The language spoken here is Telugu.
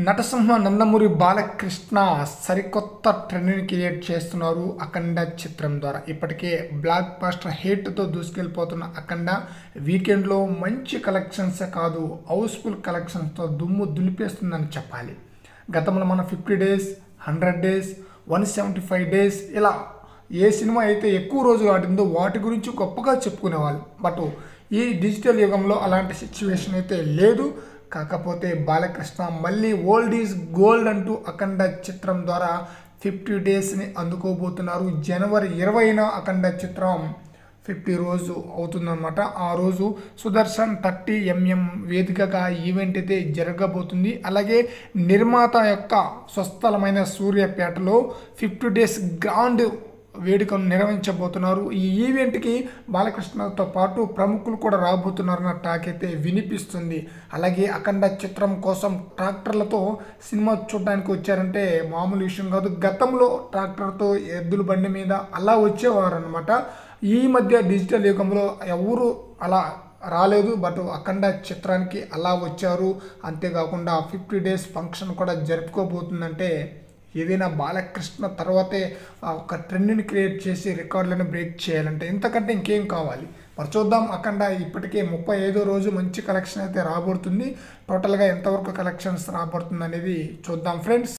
నటసింహ నందమూరి బాలకృష్ణ సరికొత్త ట్రెండ్ని క్రియేట్ చేస్తున్నారు అఖండ చిత్రం ద్వారా ఇప్పటికే బ్లాక్ బాస్టర్ హిట్తో దూసుకెళ్ళిపోతున్న అఖండ వీకెండ్లో మంచి కలెక్షన్సే కాదు హౌస్ఫుల్ కలెక్షన్స్తో దుమ్ము దులిపేస్తుందని చెప్పాలి గతంలో మన fifty days hundred days one seventy five days ఇలా ఏ సినిమా అయితే ఎక్కువ రోజులు ఆడిందో వాటి గురించి గొప్పగా చెప్పుకునేవాళ్ళు బట్ ఈ డిజిటల్ యుగంలో అలాంటి సిచ్యువేషన్ అయితే లేదు కాకపోతే బాలకృష్ణ మళ్ళీ ఓల్డ్ ఈజ్ గోల్డ్ అంటూ అఖండ చిత్రం ద్వారా ఫిఫ్టీ డేస్ని అందుకోబోతున్నారు జనవరి ఇరవైన అఖండ చిత్రం ఫిఫ్టీ రోజు అవుతుందన్నమాట ఆ రోజు సుదర్శన్ థర్టీ ఎంఎం వేదికగా ఈవెంట్ అయితే జరగబోతుంది అలాగే నిర్మాత యొక్క స్వస్థలమైన సూర్యాపేటలో ఫిఫ్టీ డేస్ గ్రాండ్ వేడుకను నిర్వహించబోతున్నారు ఈ ఈవెంట్కి బాలకృష్ణతో పాటు ప్రముఖులు కూడా రాబోతున్నారన్న టాక్ అయితే వినిపిస్తుంది అలాగే అఖండ చిత్రం కోసం ట్రాక్టర్లతో సినిమా చూడడానికి వచ్చారంటే మామూలు విషయం కాదు గతంలో ట్రాక్టర్తో ఎద్దుల బండి మీద అలా వచ్చేవారు అనమాట ఈ మధ్య డిజిటల్ యుగంలో ఎవరు అలా రాలేదు బట్ అఖండ చిత్రానికి అలా వచ్చారు అంతేకాకుండా ఫిఫ్టీ డేస్ ఫంక్షన్ కూడా జరుపుకోబోతుందంటే ఏదైనా బాలకృష్ణ తర్వాతే ఆ ఒక ట్రెండ్ని క్రియేట్ చేసి రికార్డులను బ్రేక్ చేయాలంటే ఇంతకంటే ఇంకేం కావాలి మరి చూద్దాం అఖండ ఇప్పటికే ముప్పై ఐదో రోజు మంచి కలెక్షన్ అయితే రాబోతుంది టోటల్గా ఎంతవరకు కలెక్షన్స్ రాబోతుంది అనేది చూద్దాం ఫ్రెండ్స్